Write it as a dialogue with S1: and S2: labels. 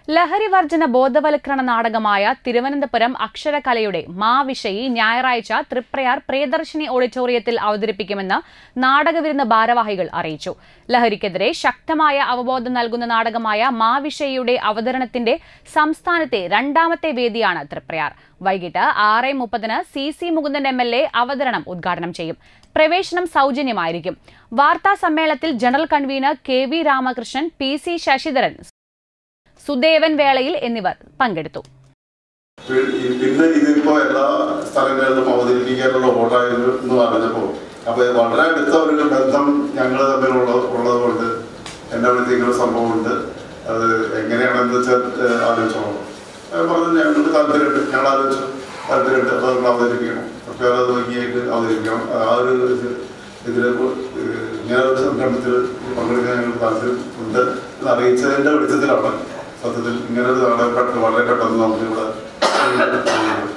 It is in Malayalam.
S1: ലഹരി വർജന ബോധവൽക്കരണ നാടകമായ തിരുവനന്തപുരം അക്ഷരകലയുടെ മാവിഷയി ഞായറാഴ്ച തൃപ്രയാർ പ്രിയദർശിനി ഓഡിറ്റോറിയത്തിൽ അവതരിപ്പിക്കുമെന്ന് നാടകവിരുന്ന ഭാരവാഹികൾ അറിയിച്ചു ലഹരിക്കെതിരെ ശക്തമായ അവബോധം നൽകുന്ന നാടകമായ മാവിഷയിയുടെ അവതരണത്തിന്റെ സംസ്ഥാനത്തെ രണ്ടാമത്തെ വേദിയാണ് തൃപ്രയാർ വൈകിട്ട് ആറ് മുപ്പതിന് C C Mukundan M L A അവതരണം ഉദ്ഘാടനം ചെയ്യും പ്രവേശനം സൗജന്യമായിരിക്കും വാർത്താ സമ്മേളനത്തിൽ general convener K V Ramakrishnan P C Sasidharan Sudevan വേളയിൽ എന്നിവർ പങ്കെടുത്തു
S2: പി- പിന്നെ ഇതിപ്പോ എല്ലാ സ്ഥലങ്ങളിലും അവതരിപ്പിക്കാനുള്ള ഓർഡറായിരുന്നു എന്ന് പറഞ്ഞപ്പോ അപ്പൊ വളരെ അടുത്ത ഒരു ബന്ധം ഞങ്ങൾ തമ്മിലുള്ള ഉള്ളത് കൊണ്ട് എന്നെ വിളിച്ച് ഇങ്ങനെ സംഭവമുണ്ട് അത് എങ്ങനെയാണെന്ന് വെച്ചാൽ ഏഹ്, ആലോചിച്ചോളൂ ഞാൻ പറഞ്ഞു ഞങ്ങൾക്ക് താല്പര്യമുണ്ട് ഞങ്ങൾ ആലോചിച്ചു താല്പര്യമുണ്ട് അപ്പൊ നമ്മൾ അവതരിപ്പിക്കണം ഒക്കെ അത് ഭംഗിയായിട്ട് അവതരിപ്പിക്കണം ആ ഒരു ഇത് ഇതിലെ ഇങ്ങനെ ഒരു സംരംഭത്തിൽ പങ്കെടുക്കാൻ ഞങ്ങൾക്ക് താല്പര്യം ഉണ്ട് എന്ന് അറിയിച്ചതിന്റെ വെളിച്ചത്തിലാണ് സത്യത്തിൽ ഇങ്ങനെ ഒരു നാടകം പെട്ടെന്ന് വളരെ പെട്ടെന്ന് നമുക്ക് ഇവിടെ